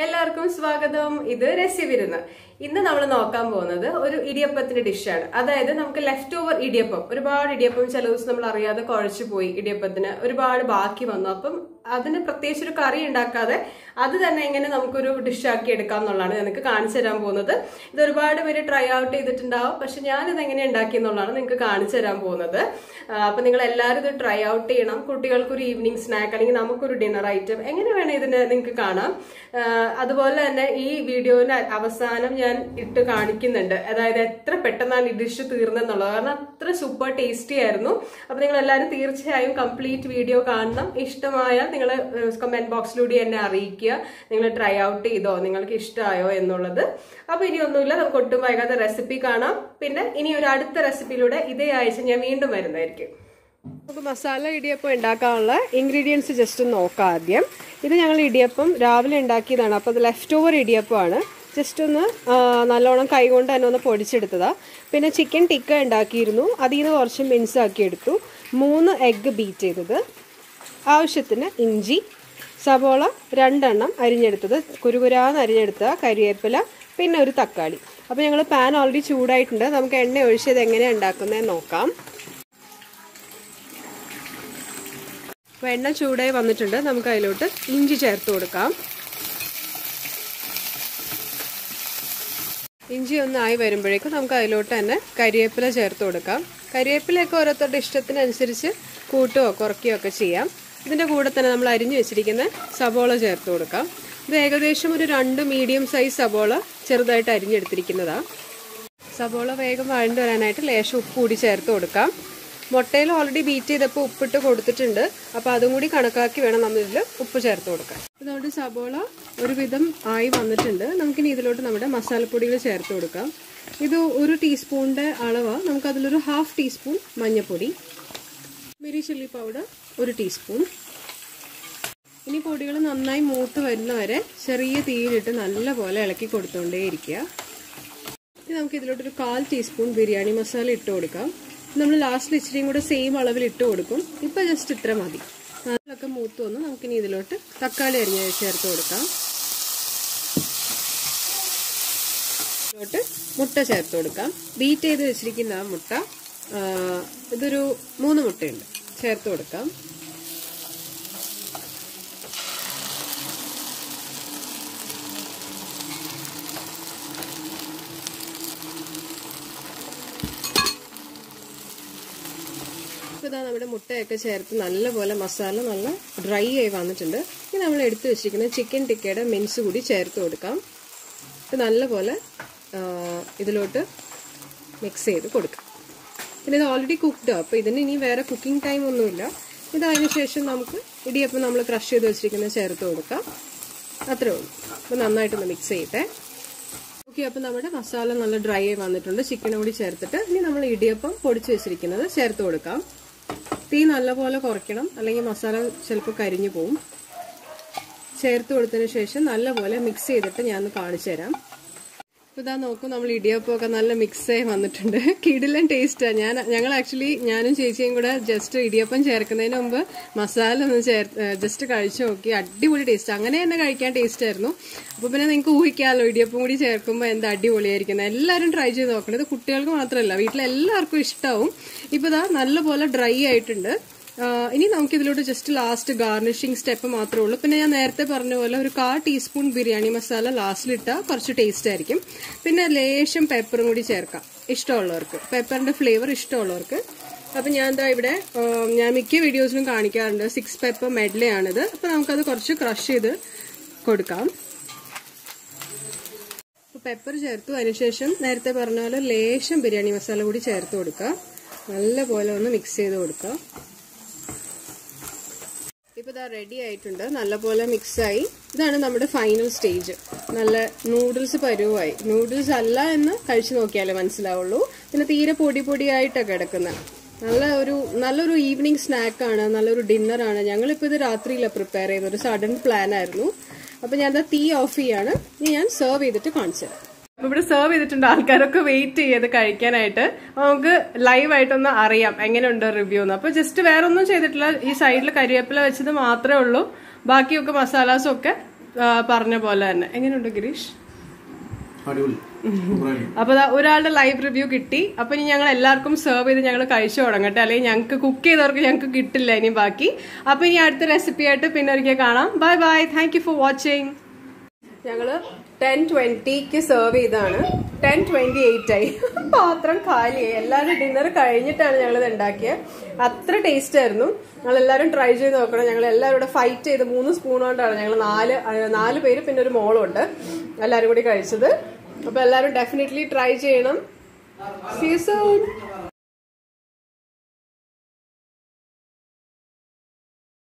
എല്ലാവർക്കും സ്വാഗതം ഇത് രസ്യവിരുന്ന് ഇന്ന് നമ്മൾ നോക്കാൻ പോകുന്നത് ഒരു ഇടിയപ്പത്തിന്റെ ഡിഷാണ് അതായത് നമുക്ക് ലെഫ്റ്റ് ഓവർ ഇടിയപ്പം ഒരുപാട് ഇടിയപ്പം ചില ദിവസം നമ്മൾ അറിയാതെ കുഴച്ചു പോയി ഇടിയപ്പത്തിന് ഒരുപാട് ബാക്കി വന്നു അപ്പം അതിന് പ്രത്യേകിച്ച് ഒരു കറി ഉണ്ടാക്കാതെ അത് തന്നെ എങ്ങനെ നമുക്കൊരു ഡിഷാക്കി എടുക്കാം എന്നുള്ളതാണ് എനിക്ക് കാണിച്ചു തരാൻ പോകുന്നത് ഇത് ഒരുപാട് പേര് ട്രൈ ഔട്ട് ചെയ്തിട്ടുണ്ടാവും പക്ഷെ ഞാനിത് എങ്ങനെ ഉണ്ടാക്കി എന്നുള്ളതാണ് നിങ്ങൾക്ക് കാണിച്ചു തരാൻ പോകുന്നത് ആ, അപ്പൊ നിങ്ങൾ എല്ലാവരും ഇത് ട്രൈ ഔട്ട് ചെയ്യണം കുട്ടികൾക്ക് ഒരു ഈവനിങ് സ്നാക്ക് അല്ലെങ്കിൽ നമുക്കൊരു ഡിന്നർ ഐറ്റം എങ്ങനെ വേണേ ഇതിനെ നിങ്ങൾക്ക് കാണാം ആ, അതുപോലെ തന്നെ ഈ വീഡിയോയുടെ അവസാനം ഞാൻ ഇട്ട് കാണിക്കുന്നുണ്ട് അതായത് എത്ര പെട്ടെന്നാണ് ഈ ഡിഷ് തീർന്നെന്നുള്ളത് കാരണം അത്ര സൂപ്പർ ടേസ്റ്റി ആയിരുന്നു അപ്പൊ നിങ്ങൾ എല്ലാവരും തീർച്ചയായും കംപ്ലീറ്റ് വീഡിയോ കാണണം ഇഷ്ടമായാൽ നിങ്ങൾ കമന്റ് ബോക്സിലൂടെ എന്നെ അറിയിക്കുക നിങ്ങൾ ട്രൈ ഔട്ട് ചെയ്തോ നിങ്ങൾക്ക് ഇഷ്ടമായോ എന്നുള്ളത് അപ്പൊ ഇനി ഒന്നുമില്ല നമുക്ക് ഒട്ടും വൈകാതെ റെസിപ്പി കാണാം പിന്നെ ഇനി ഒരു അടുത്ത റെസിപ്പിയിലൂടെ ഇതേ ആഴ്ച ഞാൻ വീണ്ടും വരുന്നതായിരിക്കും നമുക്ക് മസാല ഇടിയപ്പം ഉണ്ടാക്കാനുള്ള ഇൻഗ്രീഡിയൻസ് ജസ്റ്റ് ഒന്ന് നോക്കാം ആദ്യം ഇത് ഞങ്ങൾ ഇടിയപ്പം രാവിലെ ഉണ്ടാക്കിയതാണ് അപ്പോൾ അത് ലെഫ്റ്റ് ഓവർ ഇടിയപ്പമാണ് ജസ്റ്റ് ഒന്ന് ആ, നല്ലോണം കൈകൊണ്ട് തന്നെ ഒന്ന് പൊടിച്ചെടുത്തതാ പിന്നെ ചിക്കൻ ടിക്ക ഉണ്ടാക്കിയിരുന്നു അതിൽ നിന്ന് കുറച്ച് മിൻസ് ആക്കി എടുത്തു മൂന്ന് എഗ്ഗ് ബീറ്റ് ചെയ്തത് ആവശ്യത്തിന് ഇഞ്ചി സവോള രണ്ടെണ്ണം അരിഞ്ഞെടുത്തത് കുരുകുരാന്ന് അരിഞ്ഞെടുത്ത കരിവേപ്പില പിന്നെ ഒരു തക്കാളി അപ്പോൾ ഞങ്ങൾ പാൻ ഓൾറെഡി ചൂടായിട്ടുണ്ട് നമുക്ക് എണ്ണ ഒഴിച്ചത് എങ്ങനെയാണ് ഉണ്ടാക്കുന്നതെന്ന് നോക്കാം അപ്പോൾ എണ്ണ ചൂടായി വന്നിട്ടുണ്ട് നമുക്ക് അതിലോട്ട് ഇഞ്ചി ചേർത്ത് കൊടുക്കാം ഇഞ്ചി ഒന്നായി വരുമ്പോഴേക്കും നമുക്ക് അതിലോട്ട് തന്നെ കരിവേപ്പില ചേർത്ത് കൊടുക്കാം കരിവേപ്പിലയൊക്കെ ഓരോരുത്തരുടെ ഇഷ്ടത്തിനനുസരിച്ച് കൂട്ടുകയോ കുറയ്ക്കുകയോ ഒക്കെ ചെയ്യാം ഇതിൻ്റെ കൂടെ തന്നെ നമ്മൾ അരിഞ്ഞു വെച്ചിരിക്കുന്ന സബോള ചേർത്ത് കൊടുക്കാം ഇത് ഏകദേശം ഒരു രണ്ട് മീഡിയം സൈസ് സബോള ചെറുതായിട്ട് അരിഞ്ഞെടുത്തിരിക്കുന്നതാണ് സബോള വേഗം വഴണ്ട് വരാനായിട്ട് ലേശം ഉപ്പ് കൂടി ചേർത്ത് കൊടുക്കാം മുട്ടയിൽ ഓൾറെഡി ബീറ്റ് ചെയ്തപ്പോൾ ഉപ്പിട്ട് കൊടുത്തിട്ടുണ്ട് അപ്പോൾ അതും കൂടി കണക്കാക്കി വേണം നമ്മൾ ഇതിൽ ഉപ്പ് ചേർത്ത് കൊടുക്കാൻ ഇതോട് സബോള ഒരുവിധം ആയി വന്നിട്ടുണ്ട് നമുക്കിനി ഇതിലോട്ട് നമ്മുടെ മസാലപ്പൊടികൾ ചേർത്ത് കൊടുക്കാം ഇത് ഒരു ടീസ്പൂണിൻ്റെ അളവ് നമുക്കതിലൊരു ഹാഫ് ടീസ്പൂൺ മഞ്ഞൾപ്പൊടി മെരി ചില്ലി പൗഡർ ഒരു ടീസ്പൂൺ ഇനി പൊടികൾ നന്നായി മൂത്ത് വരുന്നവരെ ചെറിയ തീയിലിട്ട് നല്ലപോലെ ഇളക്കി കൊടുത്തുകൊണ്ടേയിരിക്കുക ഇനി നമുക്ക് ഇതിലോട്ടൊരു കാൽ ടീസ്പൂൺ ബിരിയാണി മസാല ഇട്ട് കൊടുക്കാം നമ്മൾ ലാസ്റ്റിൽ ഇച്ചിരിയും കൂടെ സെയിം അളവിൽ ഇട്ട് കൊടുക്കും ഇപ്പം ജസ്റ്റ് ഇത്ര മതി അതിലൊക്കെ മൂത്ത് വന്ന് നമുക്കിനി ഇതിലോട്ട് തക്കാളി അരിഞ്ഞ ചേർത്ത് കൊടുക്കാം ഇതിലോട്ട് മുട്ട ചേർത്ത് കൊടുക്കാം ബീറ്റ് ചെയ്ത് വെച്ചിരിക്കുന്ന ആ മുട്ട ആ, ഇതൊരു മൂന്ന് മുട്ടയുണ്ട് ചേർത്ത് കൊടുക്കാം ഇപ്പോൾ ഇതാ നമ്മുടെ മുട്ടയൊക്കെ ചേർത്ത് നല്ലപോലെ മസാല നല്ല ഡ്രൈ ആയി വന്നിട്ടുണ്ട് ഇനി നമ്മൾ എടുത്തു വെച്ചിരിക്കുന്ന ചിക്കൻ ടിക്കയുടെ മിൻസ് കൂടി ചേർത്ത് കൊടുക്കാം ഇത് നല്ലപോലെ ആ, ഇതിലോട്ട് മിക്സ് ചെയ്ത് കൊടുക്കാം പിന്നെ ഇത് ഓൾറെഡി കുക്ക്ഡ് അപ്പോൾ ഇതിന് ഇനി വേറെ കുക്കിംഗ് ടൈം ഒന്നുമില്ല ഇത് അതിന് ശേഷം നമുക്ക് ഇടിയപ്പം നമ്മൾ ക്രഷ് ചെയ്ത് വെച്ചിരിക്കുന്നത് ചേർത്ത് കൊടുക്കാം അത്രേ ഉള്ളൂ അപ്പോൾ നന്നായിട്ടൊന്ന് മിക്സ് ചെയ്യട്ടെ ഓക്കെ അപ്പോൾ നമ്മുടെ മസാല നല്ല ഡ്രൈ ആയി വന്നിട്ടുണ്ട് ചിക്കനും കൂടി ചേർത്തിട്ട് ഇനി നമ്മൾ ഇടിയപ്പം പൊടിച്ച് വെച്ചിരിക്കുന്നത് ചേർത്ത് കൊടുക്കാം തീ നല്ലപോലെ കുറയ്ക്കണം അല്ലെങ്കിൽ മസാല ചിലപ്പോൾ കരിഞ്ഞു പോവും ചേർത്ത് കൊടുത്തതിന് ശേഷം നല്ലപോലെ മിക്സ് ചെയ്തിട്ട് ഞാൻ ഒന്ന് കാണിച്ചു തരാം ഇപ്പൊ ഇതാ നോക്കൂ നമ്മൾ ഇടിയപ്പമൊക്കെ നല്ല മിക്സ് ആയി വന്നിട്ടുണ്ട് കിടിലൻ ടേസ്റ്റാണ് ഞാൻ ഞങ്ങൾ ആക്ച്വലി ഞാനും ചേച്ചിയും കൂടെ ജസ്റ്റ് ഇടിയപ്പം ചേർക്കുന്നതിന് മുമ്പ് മസാല ഒന്ന് ചേർ ജസ്റ്റ് കഴിച്ചു നോക്കി അടിപൊളി ടേസ്റ്റ് അങ്ങനെ തന്നെ കഴിക്കാൻ ടേസ്റ്റ് ആയിരുന്നു അപ്പൊ പിന്നെ നിങ്ങൾക്ക് ഊഹിക്കാമല്ലോ ഇടിയപ്പം കൂടി ചേർക്കുമ്പോൾ എന്താ അടിപൊളിയായിരിക്കുന്നത് എല്ലാവരും ട്രൈ ചെയ്ത് നോക്കണം ഇത് കുട്ടികൾക്ക് മാത്രമല്ല വീട്ടിലെ എല്ലാവർക്കും ഇഷ്ടാവും ഇപ്പൊ ഇതാ നല്ലപോലെ ഡ്രൈ ആയിട്ടുണ്ട് ആ, ഇനി നമുക്ക് ഇതിലോട്ട് ജസ്റ്റ് ലാസ്റ്റ് ഗാർണിഷിംഗ് സ്റ്റെപ്പ് മാത്രമേ ഉള്ളൂ പിന്നെ ഞാൻ നേരത്തെ പറഞ്ഞ പോലെ ഒരു കാ ടീസ്പൂൺ ബിരിയാണി മസാല ലാസ്റ്റിലിട്ടാൽ കുറച്ച് ടേസ്റ്റ് ആയിരിക്കും പിന്നെ ലേശം പെപ്പറും കൂടി ചേർക്കാം ഇഷ്ടമുള്ളവർക്ക് പെപ്പറിന്റെ ഫ്ലേവർ ഇഷ്ടമുള്ളവർക്ക് അപ്പം ഞാൻ എന്താ ഇവിടെ ആ, ഞാൻ മിക്ക വീഡിയോസിലും കാണിക്കാറുണ്ട് സിക്സ് പെപ്പർ മെഡ്ലയാണിത് അപ്പം നമുക്കത് കുറച്ച് ക്രഷ് ചെയ്ത് കൊടുക്കാം പെപ്പർ ചേർത്തു അതിനുശേഷം നേരത്തെ പറഞ്ഞ പോലെ ലേശം ബിരിയാണി മസാല കൂടി ചേർത്ത് കൊടുക്കുക നല്ലപോലെ ഒന്ന് മിക്സ് ചെയ്ത് കൊടുക്കുക ഇപ്പൊ ഇതാ റെഡി ആയിട്ടുണ്ട് നല്ലപോലെ മിക്സ് ആയി ഇതാണ് നമ്മുടെ ഫൈനൽ സ്റ്റേജ് നല്ല നൂഡിൽസ് പരുവായി നൂഡിൽസ് അല്ല എന്ന് കഴിച്ചു നോക്കിയാലേ മനസ്സിലാവുള്ളൂ പിന്നെ തീരെ പൊടി പൊടിയായിട്ടൊക്കെ കിടക്കുന്നത് നല്ല ഒരു നല്ലൊരു ഈവനിങ് സ്നാക്കാണ് നല്ലൊരു ഡിന്നറാണ് ഞങ്ങളിപ്പോൾ ഇത് രാത്രിയിലാണ് പ്രിപ്പയർ ചെയ്തത് ഒരു സഡൻ പ്ലാൻ ആയിരുന്നു അപ്പൊ ഞാൻ തീ ഓഫ് ചെയ്യാണ് ഇനി ഞാൻ സെർവ് ചെയ്തിട്ട് കാണിച്ചു തരാം അപ്പൊ ഇവിടെ സെർവ് ചെയ്തിട്ടുണ്ട് ആൾക്കാരൊക്കെ വെയിറ്റ് ചെയ്ത് കഴിക്കാനായിട്ട് അപ്പൊ നമുക്ക് ലൈവ് ആയിട്ടൊന്ന് അറിയാം എങ്ങനെയുണ്ട് റിവ്യൂ എന്ന് അപ്പൊ ജസ്റ്റ് വേറെ ഒന്നും ചെയ്തിട്ടില്ല ഈ സൈഡിൽ കരിവേപ്പില വെച്ചത് മാത്രമേ ഉള്ളൂ ബാക്കിയൊക്കെ മസാലാസും ഒക്കെ ആ, പറഞ്ഞ പോലെ തന്നെ എങ്ങനെയുണ്ട് ഗിരീഷ് അടിപൊളി സൂപ്പറായിരുന്നു. അപ്പൊ ദാ ഒരാളുടെ ലൈവ് റിവ്യൂ കിട്ടി അപ്പൊ ഇനി ഞങ്ങൾ എല്ലാവർക്കും സെർവ് ചെയ്ത് ഞങ്ങൾ കഴിച്ചു തുടങ്ങട്ടെ അല്ലെങ്കിൽ ഞങ്ങൾക്ക് കുക്ക് ചെയ്തവർക്ക് ഞങ്ങൾക്ക് കിട്ടില്ല ഇനി ബാക്കി അപ്പൊ ഇനി അടുത്ത റെസിപ്പി ആയിട്ട് പിന്നെ ഒരിക്കൽ കാണാം bye bye thank you for watching ഞങ്ങള് ടെൻ ട്വന്റിക്ക് സെർവ് ചെയ്താണ് ടെൻ ട്വന്റി എയ്റ്റ് ആയി പാത്രം കാലിയായി എല്ലാവരും ഡിന്നർ കഴിഞ്ഞിട്ടാണ് ഞങ്ങൾ ഇത് ഉണ്ടാക്കിയത് അത്ര ടേസ്റ്റ് ആയിരുന്നു ഞങ്ങൾ എല്ലാവരും ട്രൈ ചെയ്ത് നോക്കണം ഞങ്ങൾ എല്ലാവരും കൂടെ ഫൈറ്റ് ചെയ്ത് മൂന്ന് സ്പൂൺ കൊണ്ടാണ് ഞങ്ങൾ നാല് അഹ് നാല് പേര് പിന്നെ ഒരു മോളും ഉണ്ട് എല്ലാവരും കൂടി കഴിച്ചത് അപ്പൊ എല്ലാവരും ഡെഫിനറ്റ്ലി ട്രൈ ചെയ്യണം സീ സൂൺ